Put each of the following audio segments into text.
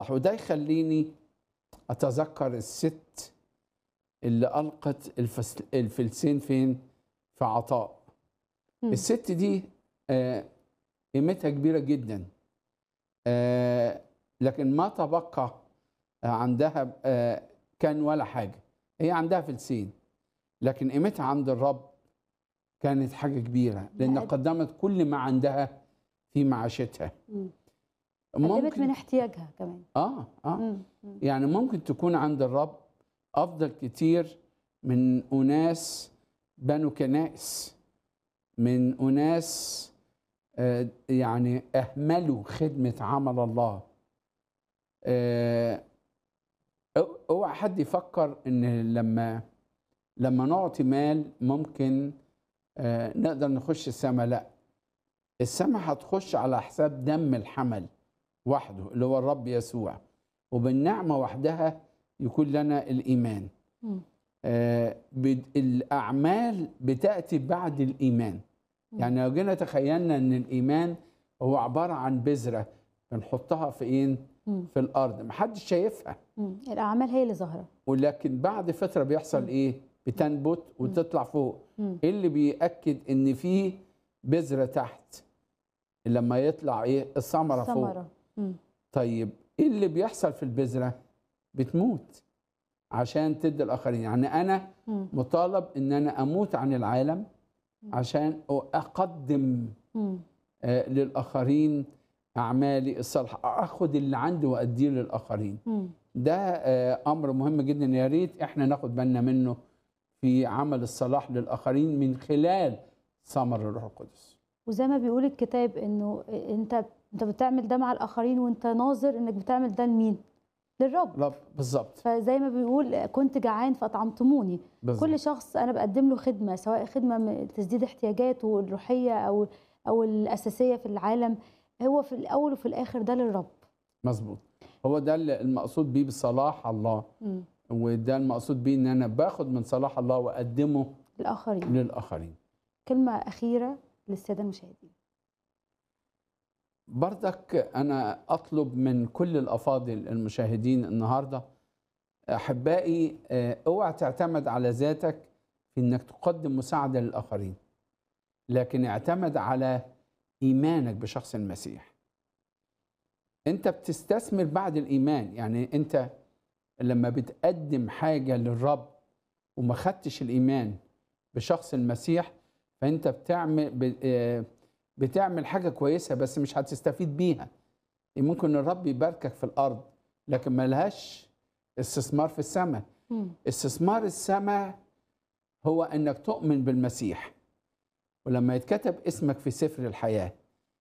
وده يخليني اتذكر الست اللي القت الفس- الفلسين فين في عطاء مم. الست دي آه، قيمتها كبيره جدا آه، لكن ما تبقى عندها آه، كان ولا حاجه هي عندها فلسين لكن قيمتها عند الرب كانت حاجه كبيره لان بقت- قدمت كل ما عندها في معاشتها مم. قدمت من ممكن احتياجها كمان اه اه مم. مم. يعني ممكن تكون عند الرب افضل كتير من اناس بنوا كنائس من اناس آه، يعني اهملوا خدمه عمل الله آه، أو- اوعى حد يفكر ان لما لما نعطي مال ممكن آه، نقدر نخش السماء لا السماء هتخش على حساب دم الحمل وحده اللي هو الرب يسوع وبالنعمة وحدها يكون لنا الإيمان مم. آه، بد- الأعمال بتأتي بعد الإيمان مم. يعني لو جينا تخيلنا أن الإيمان هو عبارة عن بذرة بنحطها في إيه؟ مم. في الأرض محدش شايفها مم. الاعمال هي اللي ظاهره ولكن بعد فترة بيحصل مم. إيه؟ بتنبت وتطلع فوق مم. إيه اللي بيأكد إن في بذرة تحت لما يطلع إيه؟ الثمرة فوق ثمره مم. طيب ايه اللي بيحصل في البذره بتموت عشان تدي الاخرين يعني انا مم. مطالب ان انا اموت عن العالم عشان اقدم مم. آه، للاخرين اعمالي الصالحه اخد اللي عندي واديه للاخرين مم. ده آه، امر مهم جدا يا ريت احنا ناخد بالنا منه في عمل الصلاح للاخرين من خلال ثمر الروح القدس وزي ما بيقول الكتاب انه انت انت بتعمل ده مع الاخرين وانت ناظر انك بتعمل ده لمين للرب رب بالظبط فزي ما بيقول كنت جعان فاطعمتموني بالظبط كل شخص انا بقدم له خدمه سواء خدمه من تسديد احتياجاته الروحيه او او الاساسيه في العالم هو في الاول وفي الاخر ده للرب مظبوط هو ده اللي المقصود بيه بصلاح الله مم. وده المقصود بيه ان انا باخد من صلاح الله واقدمه الاخرين للاخرين كلمه اخيره للساده المشاهدين بردك انا اطلب من كل الافاضل المشاهدين النهارده احبائي آه، اوعى تعتمد على ذاتك في انك تقدم مساعده للاخرين لكن اعتمد على ايمانك بشخص المسيح انت بتستثمر بعد الايمان يعني انت لما بتقدم حاجه للرب وما خدتش الايمان بشخص المسيح فانت بتعمل ب- آه، بتعمل حاجه كويسه بس مش هتستفيد بيها ممكن الرب يباركك في الارض لكن ما لهاش استثمار في السماء مم. استثمار السماء هو انك تؤمن بالمسيح ولما يتكتب اسمك في سفر الحياه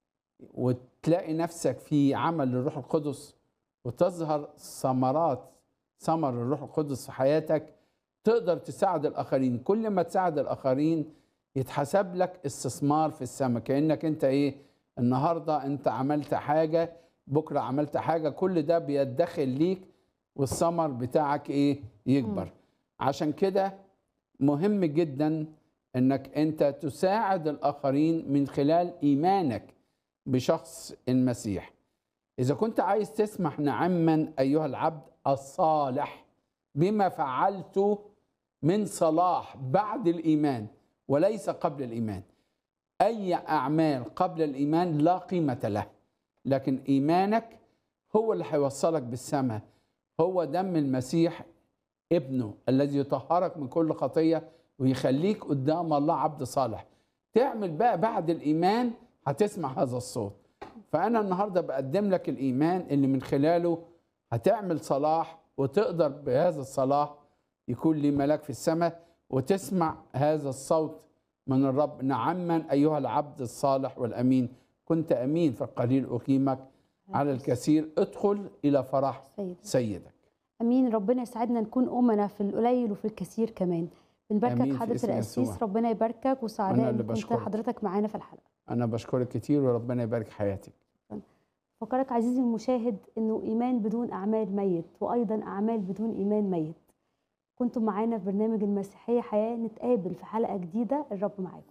وتلاقي نفسك في عمل للروح القدس وتظهر ثمرات ثمر الروح القدس في حياتك تقدر تساعد الاخرين كل ما تساعد الاخرين يتحسب لك استثمار في السماء كانك انت ايه النهارده انت عملت حاجه بكره عملت حاجه كل ده بيدخل ليك والثمر بتاعك ايه يكبر مم. عشان كده مهم جدا انك انت تساعد الاخرين من خلال ايمانك بشخص المسيح اذا كنت عايز تسمح نعما ايها العبد الصالح بما فعلت من صلاح بعد الايمان وليس قبل الايمان اي اعمال قبل الايمان لا قيمه له لكن ايمانك هو اللي هيوصلك بالسماء هو دم المسيح ابنه الذي يطهرك من كل خطيه ويخليك قدام الله عبد صالح تعمل بقى بعد الايمان هتسمع هذا الصوت فانا النهارده بقدم لك الايمان اللي من خلاله هتعمل صلاح وتقدر بهذا الصلاح يكون لي ملاك في السماء وتسمع هذا الصوت من الرب نعما ايها العبد الصالح والامين كنت امين في القليل اقيمك على الكثير ادخل الى فرح سيد سيدك امين ربنا يسعدنا نكون امنا في القليل وفي الكثير كمان بنباركك آمين في حضره اسم القسيس يسوع. ربنا يباركك أنا وسعداء اللي ان كنت بشكرك. حضرتك معانا في الحلقه انا بشكرك كتير وربنا يبارك حياتك فكرك عزيزي المشاهد انه ايمان بدون اعمال ميت وايضا اعمال بدون ايمان ميت كنتم معانا في برنامج المسيحيه حياه نتقابل في حلقه جديده الرب معاكم